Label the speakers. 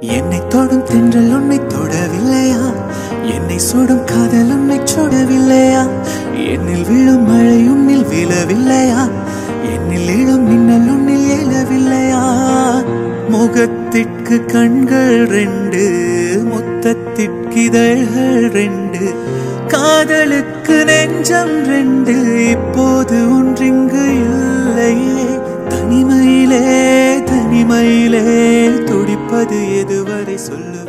Speaker 1: என்னை தொடும் தென்றல் உன்னை தொடவில்லையா என்னை சுடும் காதல் உன்னை சுடவில்லையா என்னில் விழும் மழை உன்னில் விழவில்லையா என்னில் இழும் மின்னல் உன்னில் எழவில்லையா முகத்திற்கு கண்கள் ரெண்டு முத்தத்திற்கு இதழ்கள் ரெண்டு காதலுக்கு நெஞ்சம் ரெண்டு இப்போது ஒன்றிங்கு இல்லையே தனிமையிலே தனிமையிலே துடிப்பது எதுவரை சொல்லு